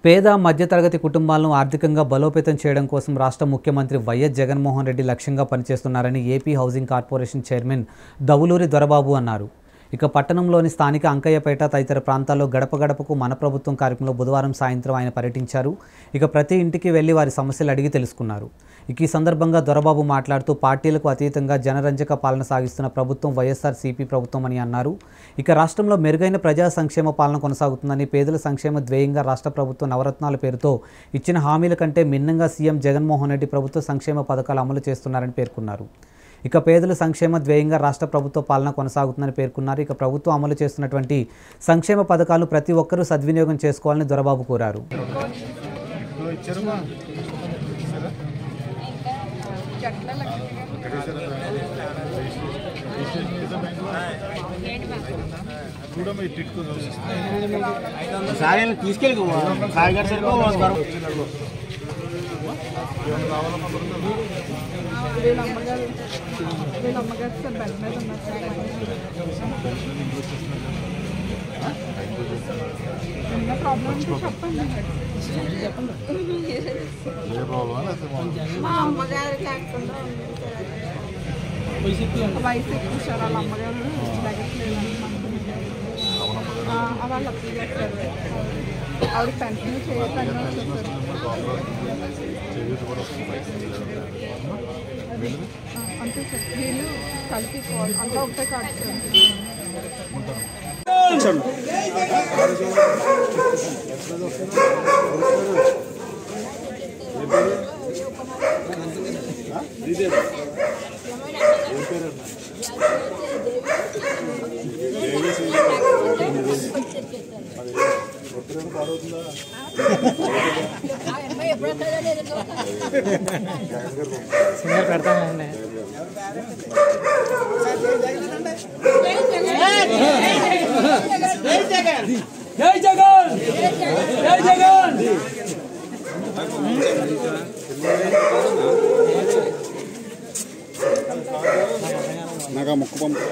పేద మధ్యతరగతి కుటుంబాలను ఆర్థికంగా బలోపేతం చేయడం కోసం రాష్ట్ర ముఖ్యమంత్రి వైఎస్ జగన్మోహన్ రెడ్డి లక్ష్యంగా పనిచేస్తున్నారని AP housing corporation chairman Davuluri Dorababu అన్నారు ఇక పట్టణంలోని స్థానిక అంకయ్యపేట తదితర ప్రాంతాల్లో గడప గడపకు మన ప్రభుత్వం కార్యక్రమంలో బుధవారం సాయంత్రం ఆయన పర్యటించారు ఇక ప్రతి ఇంటికి వెళ్లి వారి సమస్యలు అడిగి తెలుసుకున్నారు ఇక ఈ సందర్భంగా దొరబాబు మాట్లాడుతూ పార్టీలకు అతీతంగా జనరంజక పాలన సాగిస్తున్న ప్రభుత్వం వైఎస్ఆర్ సిపి ప్రభుత్వం అని అన్నారు ఇక రాష్ట్రంలో మెరుగైన ప్రజా సంక్షేమ పాలన కొనసాగుతుందని పేదల సంక్షేమ ధ్యేయంగా రాష్ట్ర ప్రభుత్వం నవరత్నాల పేరుతో ఇచ్చిన హామీల కంటే భిన్నంగా సీఎం జగన్మోహన్ రెడ్డి ప్రభుత్వ సంక్షేమ పథకాలు అమలు చేస్తున్నారని పేర్కొన్నారు ఇక పేదల సంక్షేమ ధ్యేయంగా రాష్ట్ర ప్రభుత్వ పాలన కొనసాగుతుందని పేర్కొన్నారు ఇక ప్రభుత్వం అమలు చేస్తున్నటువంటి సంక్షేమ పథకాలు ప్రతి ఒక్కరూ సద్వినియోగం చేసుకోవాలని దొరబాబు కోరారు సార్ తీసుకెళ్ళి సాయిగారు సరిపో వీళ్ళ అమ్మగారు వీళ్ళ అమ్మగారు సార్ బెడ్ మీద ఉన్నారు సార్ ఏమన్నా ప్రాబ్లం ఉంటే చెప్పండి మా అమ్మగారు కాకుండా వయసు ఎక్కువ సార్ వాళ్ళ అమ్మగారు దగ్గట్లేదు వాళ్ళు అప్లై చేస్తారు ఆవిడ పెన్షన్ చేయకుండా అది ఆ, అంతే సార్ వీళ్ళు కలిపి కాల్ అంతా ఒకటే కాదు సార్ జై జగన్ జై జగన్ నాకు ఆ ముక్క పంపు